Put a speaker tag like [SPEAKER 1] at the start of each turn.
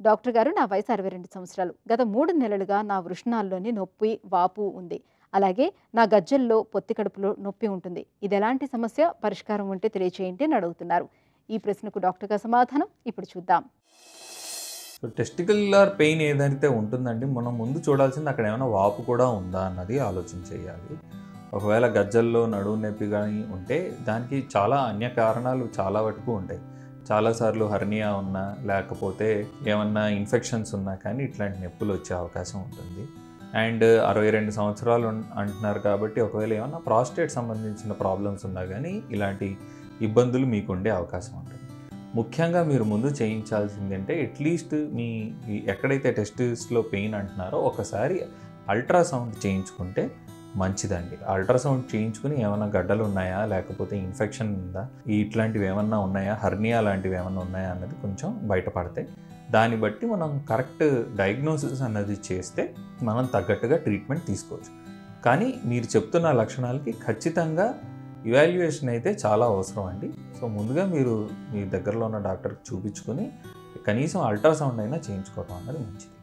[SPEAKER 1] doctor గారు నా వయసు అరవై రెండు సంవత్సరాలు గత మూడు నెలలుగా నా వృషణాల్లోని నొప్పి వాపు ఉంది అలాగే నా గజ్జల్లో పొత్తి కడుపులో నొప్పి ఉంటుంది ఇది ఎలాంటి సమస్య పరిష్కారం ఉంటే తెలియచేయండి అని అడుగుతున్నారు ఈ ప్రశ్నకు డాక్టర్ గారి సమాధానం ఇప్పుడు చూద్దాం
[SPEAKER 2] సో టెస్టికులర్ పెయిన్ ఏదైతే ఉంటుందండి మనం ముందు చూడాల్సింది అక్కడ ఏమైనా వాపు కూడా ఉందా అన్నది ఆలోచన చేయాలి ఒకవేళ గజ్జల్లో నడువు నొప్పి కానీ ఉంటే దానికి చాలా అన్య కారణాలు చాలా వరకు ఉంటాయి చాలాసార్లు హర్నియా ఉన్నా లేకపోతే ఏమన్నా ఇన్ఫెక్షన్స్ ఉన్నా కానీ ఇట్లాంటి నొప్పులు వచ్చే అవకాశం ఉంటుంది అండ్ అరవై రెండు సంవత్సరాలు ఉన్- అంటున్నారు కాబట్టి ఒకవేళ ఏమన్నా ప్రాస్టేట్ సంబంధించిన ప్రాబ్లమ్స్ ఉన్నా కానీ ఇలాంటి ఇబ్బందులు మీకు ఉండే అవకాశం ఉంటుంది ముఖ్యంగా మీరు ముందు చేయించాల్సింది అంటే అట్లీస్ట్ మీ ఈ ఎక్కడైతే టెస్టిస్లో పెయిన్ అంటున్నారో ఒకసారి అల్ట్రాసౌండ్ చేయించుకుంటే మంచిదండి అల్ట్రాసౌండ్ చేయించుకుని ఏమైనా గడ్డలు ఉన్నాయా లేకపోతే ఇన్ఫెక్షన్ ఉందా ఈ ఇట్లాంటివి ఏమన్నా ఉన్నాయా హర్నియా లాంటివి ఏమన్నా ఉన్నాయా అన్నది కొంచెం బయటపడతాయి దాన్ని బట్టి మనం కరెక్ట్ డయాగ్నోసిస్ అన్నది చేస్తే మనం తగ్గట్టుగా ట్రీట్మెంట్ తీసుకోవచ్చు కానీ మీరు చెప్తున్న లక్షణాలకి ఖచ్చితంగా ఇవాల్యుయేషన్ అయితే చాలా అవసరం అండి సో ముందుగా మీరు మీ దగ్గరలో ఉన్న డాక్టర్కి చూపించుకొని కనీసం అల్ట్రాసౌండ్ అయినా చేయించుకోవడం అన్నది మంచిది